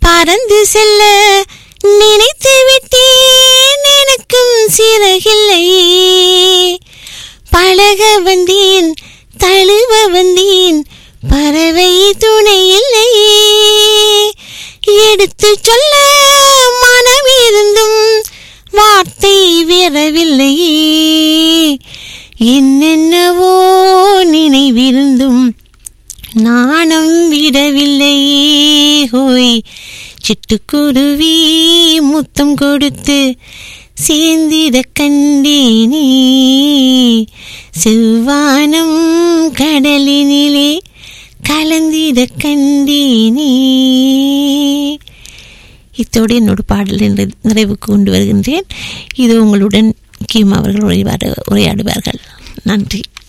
பறந்து செல்ல நினைத்து விட்டேன் எனக்கும் சிறகில்லை பழக வந்தேன் தழுவ வந்தேன் பறவை துணை இல்லை எடுத்து சொல்ல மனம் இருந்தும் வார்த்தை வரவில்லை என்னென்னவோ நினைவிருந்தும் நாணம் விடவில்லை ஹோய் சிட்டுக்குருவி முத்தம் கொடுத்து சேர்ந்திட கண்டேனே செவ்வானம் கடலினிலே கலந்திட கண்டேனே இத்தோடு என்னோட பாடல் நிறை- நிறைவுக்கு கொண்டு வருகின்றேன் இது உங்களுடன் கீம் அவர்கள் உரையாடு உரையாடுவார்கள் நன்றி